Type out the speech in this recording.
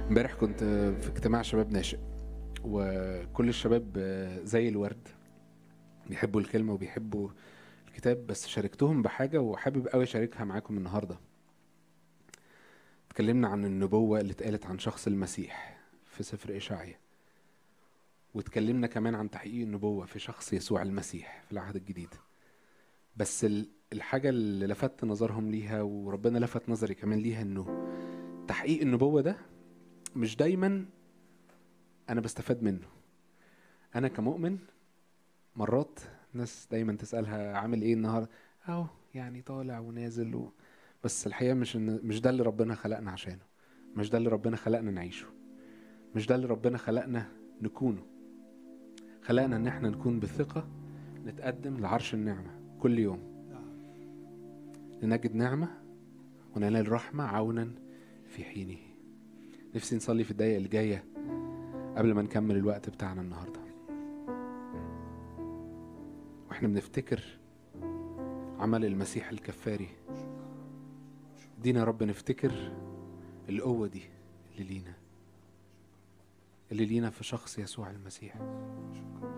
امبارح كنت في اجتماع شباب ناشئ وكل الشباب زي الورد بيحبوا الكلمة وبيحبوا الكتاب بس شاركتهم بحاجة وحابب قوي أشاركها معاكم النهاردة اتكلمنا عن النبوة اللي اتقالت عن شخص المسيح في سفر إشعيا واتكلمنا كمان عن تحقيق النبوة في شخص يسوع المسيح في العهد الجديد بس الحاجة اللي لفت نظرهم ليها وربنا لفت نظري كمان ليها انه تحقيق النبوة ده مش دايما انا بستفاد منه انا كمؤمن مرات ناس دايما تسالها عامل ايه النهارده اهو يعني طالع ونازل و... بس الحقيقه مش إن مش ده اللي ربنا خلقنا عشانه مش ده اللي ربنا خلقنا نعيشه مش ده اللي ربنا خلقنا نكونه خلقنا ان احنا نكون بثقه نتقدم لعرش النعمه كل يوم لنجد نعمه وننال رحمه عونا في حينه نفسي نصلي في الدقايق اللي جايه قبل ما نكمل الوقت بتاعنا النهارده واحنا بنفتكر عمل المسيح الكفاري دينا يا رب نفتكر القوة دي اللي لينا اللي لينا في شخص يسوع المسيح